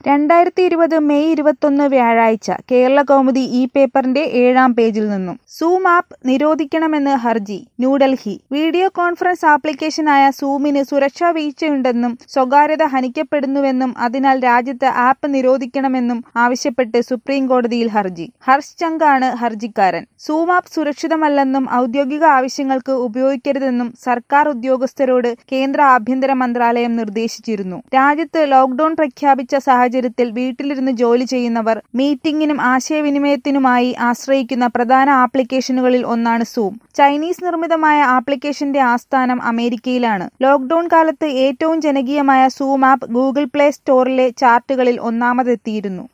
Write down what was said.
രണ്ടായിരത്തി ഇരുപത് മെയ് ഇരുപത്തൊന്ന് വ്യാഴാഴ്ച കേരള കൗമുദി ഈ പേപ്പറിന്റെ ഏഴാം പേജിൽ നിന്നും സൂം ആപ്പ് നിരോധിക്കണമെന്ന് ഹർജി ന്യൂഡൽഹി വീഡിയോ കോൺഫറൻസ് ആപ്ലിക്കേഷനായ സൂമിന് സുരക്ഷാ വീഴ്ചയുണ്ടെന്നും സ്വകാര്യത ഹനിക്കപ്പെടുന്നുവെന്നും അതിനാൽ രാജ്യത്ത് ആപ്പ് നിരോധിക്കണമെന്നും ആവശ്യപ്പെട്ട് സുപ്രീം കോടതിയിൽ ഹർജി ഹർഷ് ചങ്കാണ് ഹർജിക്കാരൻ സൂം ആപ്പ് സുരക്ഷിതമല്ലെന്നും ഔദ്യോഗിക ആവശ്യങ്ങൾക്ക് ഉപയോഗിക്കരുതെന്നും സർക്കാർ ഉദ്യോഗസ്ഥരോട് കേന്ദ്ര ആഭ്യന്തര മന്ത്രാലയം നിർദ്ദേശിച്ചിരുന്നു രാജ്യത്ത് ലോക്ഡൌൺ പ്രഖ്യാപിച്ച സാഹചര്യത്തിൽ വീട്ടിലിരുന്ന് ജോലി ചെയ്യുന്നവർ മീറ്റിംഗിനും ആശയവിനിമയത്തിനുമായി ആശ്രയിക്കുന്ന പ്രധാന ആപ്ലിക്കേഷനുകളിൽ ഒന്നാണ് സൂം ചൈനീസ് നിർമ്മിതമായ ആപ്ലിക്കേഷന്റെ ആസ്ഥാനം അമേരിക്കയിലാണ് ലോക്ഡൌൺ കാലത്ത് ഏറ്റവും ജനകീയമായ സൂം ആപ്പ് ഗൂഗിൾ പ്ലേ സ്റ്റോറിലെ ചാർട്ടുകളിൽ ഒന്നാമതെത്തിയിരുന്നു